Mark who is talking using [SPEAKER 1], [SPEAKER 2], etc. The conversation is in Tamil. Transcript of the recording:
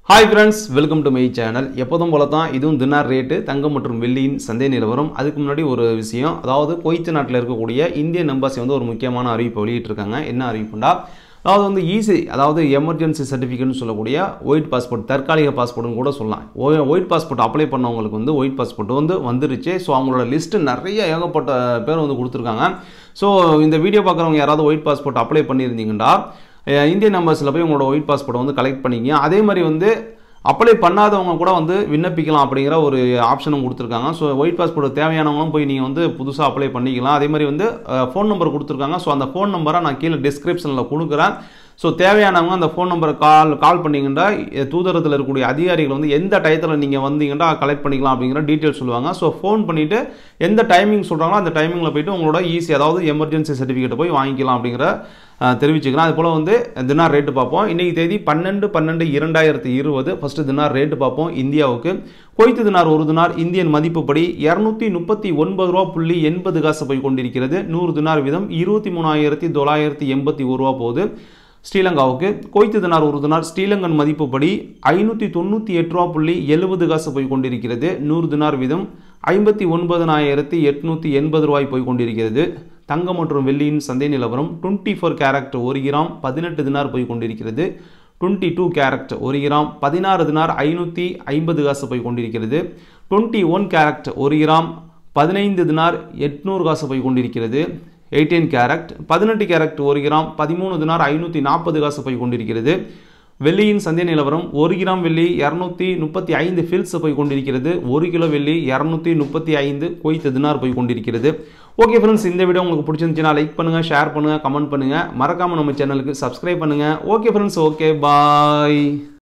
[SPEAKER 1] hi friends welcome to my channel எப்போதும் போல தான் இதுவும் தினார் ரேட்டு தங்கம் மற்றும் வெள்ளியின் சந்தை நிலவரம் அதுக்கு முன்னாடி ஒரு விஷயம் அதாவது குவைத் நாட்டில் இருக்கக்கூடிய இந்தியன் எம்பசி வந்து ஒரு முக்கியமான அறிவிப்பை வெளியிட்டிருக்காங்க என்ன அறிவிப்புண்டா அதாவது வந்து ஈஸி அதாவது எமர்ஜென்சி சர்டிஃபிகேட்னு சொல்லக்கூடிய ஒயிட் பாஸ்போர்ட் தற்காலிக பாஸ்போர்ட்னு கூட சொல்லலாம் ஒயிட் பாஸ்போர்ட் அப்ளை பண்ணவங்களுக்கு வந்து ஒயிட் பாஸ்போர்ட் வந்து வந்துருச்சு ஸோ அவங்களோட லிஸ்ட்டு நிறைய ஏகப்பட்ட பேர் வந்து கொடுத்துருக்காங்க ஸோ இந்த வீடியோ பார்க்குறவங்க யாராவது ஒயிட் பாஸ்போர்ட் அப்ளை பண்ணியிருந்தீங்கன்னா அஹ் இந்தியன் நம்பர்ஸில் போய் உங்களோட ஒயிட் பாஸ்போர்ட்டை வந்து கலெக்ட் பண்ணிக்கிங்க அதே மாதிரி வந்து அப்ளை பண்ணாதவங்க கூட வந்து விண்ணப்பிக்கலாம் அப்படிங்கிற ஒரு ஆப்ஷனும் கொடுத்துருக்காங்க ஸோ ஒயிட் பாஸ்போர்ட் தேவையானவங்களும் போய் நீங்கள் வந்து புதுசாக அப்ளை பண்ணிக்கலாம் அதே மாதிரி வந்து ஃபோன் நம்பர் கொடுத்துருக்காங்க ஸோ அந்த ஃபோன் நம்பரை நான் கீழே டிஸ்கிரிப்ஷனில் கொடுக்குறேன் ஸோ தேவையானவங்க அந்த ஃபோன் நம்பரை கால் கால் பண்ணிங்கன்னா தூதரத்தில் இருக்கக்கூடிய அதிகாரிகள் வந்து எந்த டயத்தில் நீங்கள் வந்தீங்கன்னா கலெக்ட் பண்ணிக்கலாம் அப்படிங்கிற டீட்டெயில் சொல்லுவாங்க ஸோ ஃபோன் பண்ணிவிட்டு எந்த டைமிங் சொல்கிறாங்களோ அந்த டைமிங்கில் போயிட்டு உங்களோட ஈஸி அதாவது எமர்ஜென்சி சர்டிஃபிகேட்டை போய் வாங்கிக்கலாம் அப்படிங்கிற அஹ், தெரிவிச்சுக்கிறேன் அது போல் வந்து தினார் ரேட்டு பார்ப்போம் இன்றைக்கி தேதி பன்னெண்டு பன்னெண்டு இரண்டாயிரத்தி இருபது ஃபஸ்ட்டு தினார் ரேட்டு பார்ப்போம் இந்தியாவுக்கு குவைத்து தினார் ஒரு தினார் இந்தியன் மதிப்புப்படி இரநூத்தி முப்பத்தி ஒன்பது ரூபா புள்ளி எண்பது காசு போய் கொண்டிருக்கிறது நூறு தினார் வீதம் இருபத்தி மூணாயிரத்தி தொள்ளாயிரத்தி எண்பத்தி ஒரு ரூபா போகுது ஸ்ரீலங்காவுக்கு குவைத்து தினார் ஒரு தினார் ஸ்ரீலங்கன் மதிப்புப்படி ஐநூற்றி தொண்ணூற்றி எட்டு ரூபா புள்ளி எழுபது காசு போய் கொண்டிருக்கிறது நூறு தினார் வீதம் ஐம்பத்தி ஒன்பதனாயிரத்தி எட்நூற்றி எண்பது ரூபாய் போய் கொண்டிருக்கிறது தங்கம் மற்றும் வெள்ளியின் சந்தை நிலவரம் டுவெண்ட்டி ஃபோர் கேரக்ட் ஒரு கிராம் பதினெட்டு தினார் போய் கொண்டிருக்கிறது டுவெண்ட்டி டூ கேரக்ட் ஒரு கிராம் பதினாறு தினார் ஐநூற்றி ஐம்பது காசு போய் கொண்டிருக்கிறது டுவெண்ட்டி ஒன் கேரக்ட் ஒரு கிராம் பதினைந்து தினார் எட்நூறு காசு போய் கொண்டிருக்கிறது எயிட்டீன் கேரக்ட் பதினெட்டு கேரக்ட் ஒரு கிராம் பதிமூணு தினார் ஐநூற்றி நாற்பது காசு போய் கொண்டிருக்கிறது வெள்ளியின் சந்தை நிலவரம் ஒரு கிராம் வெள்ளி இரநூத்தி முப்பத்தி ஐந்து ஃபில்ஸ் போய் கொண்டிருக்கிறது ஒரு கிலோ வெள்ளி இரநூத்தி முப்பத்தி ஐந்து கொய்த்து தினார் போய் கொண்டிருக்கிறது ஓகே ஃப்ரெண்ட்ஸ் இந்த வீடியோ உங்களுக்கு பிடிச்சிருந்துச்சுன்னா லைக் பண்ணுங்கள் ஷேர் பண்ணுங்கள் கமெண்ட் பண்ணுங்கள் மறக்காமல் நம்ம சேனலுக்கு சப்ஸ்கிரைப் பண்ணுங்கள் ஓகே ஃப்ரெண்ட்ஸ் ஓகே பாய்